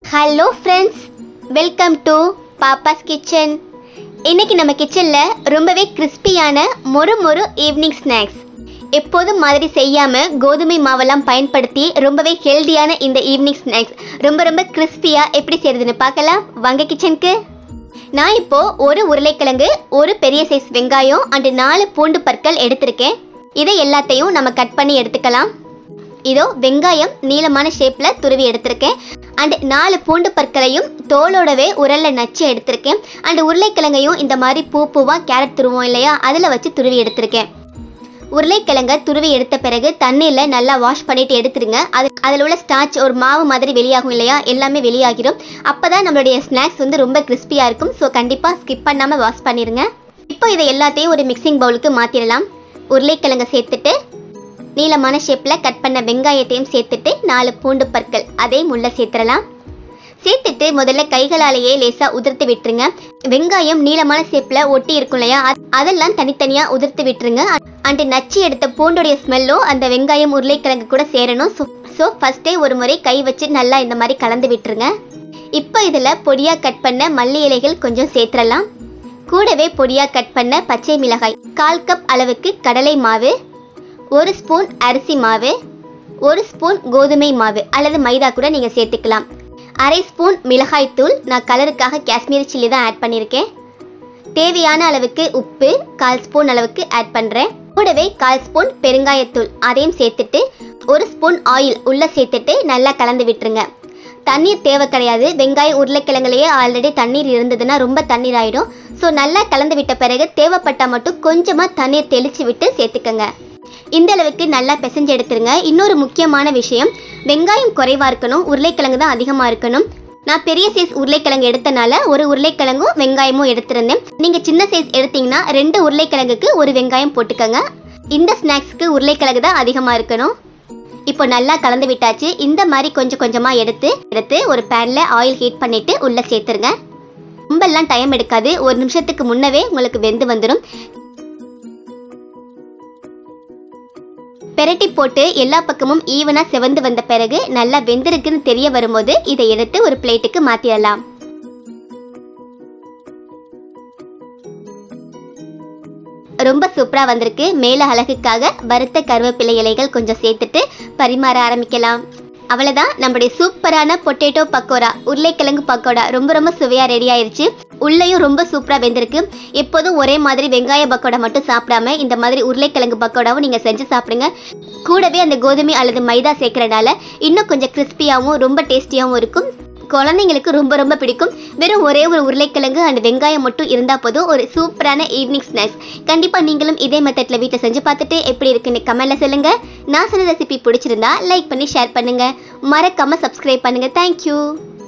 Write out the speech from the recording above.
hello friends welcome to Papa's kitchen இன்னைக்கு நம்ம கிச்சனில் ரொம்பவே கிறிஸ்பியான மொறு மொறு ஈவினிங் ஸ்நாக்ஸ் எப்போதும் மாதிரி செய்யாமல் கோதுமை மாவெல்லாம் பயன்படுத்தி ரொம்பவே ஹெல்தியான இந்த ஈவினிங் ஸ்நாக்ஸ் ரொம்ப ரொம்ப கிறிஸ்பியாக எப்படி செய்யறதுன்னு பார்க்கலாம் வாங்க கிச்சனுக்கு நான் இப்போ ஒரு உருளைக்கிழங்கு ஒரு பெரிய சைஸ் வெங்காயம் அண்ட் நாலு பூண்டு பற்கள் எடுத்திருக்கேன் இதை எல்லாத்தையும் நம்ம கட் பண்ணி எடுத்துக்கலாம் இதோ வெங்காயம் நீளமான ஷேப்ல துருவி எடுத்திருக்கேன் அண்ட் நாலு பூண்டு பற்களையும் தோலோடவே உரல்ல நச்சு எடுத்திருக்கேன் அண்ட் உருளைக்கிழங்கையும் இந்த மாதிரி பூ பூவா கேரட் துருவோம் இல்லையா அதில் வச்சு துருவி எடுத்திருக்கேன் உருளைக்கிழங்க துருவி எடுத்த பிறகு தண்ணியில் நல்லா வாஷ் பண்ணிட்டு எடுத்துருங்க அது அதில் உள்ள ஸ்டார்ச் ஒரு மாவு மாதிரி வெளியாகும் இல்லையா எல்லாமே வெளியாகிடும் அப்போ தான் நம்மளுடைய ஸ்நாக்ஸ் வந்து ரொம்ப கிறிஸ்பியாக இருக்கும் ஸோ கண்டிப்பாக ஸ்கிப் பண்ணாமல் வாஷ் பண்ணிடுங்க இப்போ இதை எல்லாத்தையும் ஒரு மிக்சிங் பவுலுக்கு மாற்றிடலாம் உருளைக்கிழங்க சேர்த்துட்டு நீளமான ஷேப்பில் கட் பண்ண வெங்காயத்தையும் சேர்த்துட்டு நாலு பூண்டு பற்கள் அதையும் உள்ள சேர்த்துடலாம் சேர்த்துட்டு முதல்ல கைகளாலேயே லேசாக உதிர்த்து விட்டுருங்க வெங்காயம் நீளமான ஷேப்பில் ஒட்டி இருக்கும் இல்லையா அது- அதெல்லாம் தனித்தனியாக உதிர்த்து விட்டுருங்க அண்ட் நச்சு எடுத்த பூண்டுடைய ஸ்மெல்லும் அந்த வெங்காயம் உருளைக்கிழங்கு கூட சேரணும் ஸோ ஸோ ஃபஸ்ட்டே ஒரு முறை கை வச்சு நல்லா இந்த மாதிரி கலந்து விட்டுருங்க இப்போ இதில் பொடியாக கட் பண்ண மல்லி இலைகள் கொஞ்சம் சேர்த்துடலாம் கூடவே பொடியாக கட் பண்ண பச்சை மிளகாய் கால் கப் அளவுக்கு கடலை மாவு ஒரு ஸ்பூன் அரிசி மாவு ஒரு ஸ்பூன் கோதுமை மாவு அல்லது மைதா கூட நீங்கள் சேர்த்துக்கலாம் அரை ஸ்பூன் மிளகாய்த்தூள் நான் கலருக்காக காஷ்மீரி சில்லி தான் ஆட் பண்ணியிருக்கேன் தேவையான அளவுக்கு உப்பு கால் ஸ்பூன் அளவுக்கு ஆட் பண்ணுறேன் கூடவே கால் ஸ்பூன் பெருங்காயத்தூள் அதையும் சேர்த்துட்டு ஒரு ஸ்பூன் ஆயில் உள்ளே சேர்த்துட்டு நல்லா கலந்து விட்டுருங்க தண்ணீர் தேவை கிடையாது வெங்காயம் உருளைக்கிழங்குலையே ஆல்ரெடி தண்ணீர் இருந்ததுன்னா ரொம்ப தண்ணீர் ஆயிடும் ஸோ நல்லா கலந்து விட்ட பிறகு தேவைப்பட்டால் மட்டும் கொஞ்சமாக தண்ணீர் தெளித்து விட்டு சேர்த்துக்கங்க இந்த அளவுக்கு நல்லா பிசைஞ்சு எடுத்துருங்க இன்னொரு முக்கியமான விஷயம் வெங்காயம் குறைவாக இருக்கணும் உருளைக்கிழங்கு தான் அதிகமாக இருக்கணும் நான் பெரிய சைஸ் உருளைக்கிழங்கு எடுத்தனால ஒரு உருளைக்கிழங்கும் வெங்காயமும் எடுத்திருந்தேன் நீங்கள் சின்ன சைஸ் எடுத்தீங்கன்னா ரெண்டு உருளைக்கிழங்குக்கு ஒரு வெங்காயம் போட்டுக்கோங்க இந்த ஸ்நாக்ஸ்க்கு உருளைக்கிழங்கு தான் அதிகமாக இருக்கணும் இப்போ நல்லா கலந்து விட்டாச்சு இந்த மாதிரி கொஞ்சம் கொஞ்சமாக எடுத்து எடுத்து ஒரு பேனில் ஆயில் ஹீட் பண்ணிட்டு உள்ளே சேர்த்துருங்க ரொம்பலாம் டைம் எடுக்காது ஒரு நிமிஷத்துக்கு முன்னவே உங்களுக்கு வெந்து வந்துடும் பெரட்டி போட்டு எல்லா பக்கமும் ஈவனா செவந்து வந்த பிறகு நல்லா வெந்திருக்குன்னு தெரிய வரும்போது இதை எடுத்து ஒரு பிளேட்டுக்கு மாத்திடலாம் ரொம்ப சூப்பரா வந்திருக்கு மேல அழகுக்காக வறுத்த கருவேப்பிலை இலைகள் கொஞ்சம் சேர்த்துட்டு பரிமாற ஆரம்பிக்கலாம் அவ்வளவுதான் நம்மளுடைய சூப்பரான பொட்டேட்டோ பக்கோடா உருளைக்கிழங்கு பக்கோடா ரொம்ப ரொம்ப சுவையா ரெடி ஆயிருச்சு உள்ளேயும் ரொம்ப சூப்பரா வெந்திருக்கு எப்போதும் ஒரே மாதிரி வெங்காய பக்கோடா மட்டும் சாப்பிடாம இந்த மாதிரி உருளைக்கிழங்கு பக்கோடாவும் நீங்க செஞ்சு சாப்பிடுங்க கூடவே அந்த கோதுமை அல்லது மைதா சேர்க்கறனால இன்னும் கொஞ்சம் கிறிஸ்பியாகவும் ரொம்ப டேஸ்டியாகவும் இருக்கும் குழந்தைங்களுக்கு ரொம்ப ரொம்ப பிடிக்கும் வெறும் ஒரே ஒரு உருளைக்கிழங்கு அண்ட் வெங்காயம் மட்டும் இருந்தால் போதும் ஒரு சூப்பரான ஈவினிங் ஸ்நாக்ஸ் கண்டிப்பாக நீங்களும் இதே மெத்தடில் வீட்டில் செஞ்சு பார்த்துட்டு எப்படி இருக்குன்னு கமெண்ட்ல சொல்லுங்க நான் சொன்ன ரெசிபி பிடிச்சிருந்தா லைக் பண்ணி ஷேர் பண்ணுங்க மறக்காம சப்ஸ்கிரைப் பண்ணுங்க தேங்க்யூ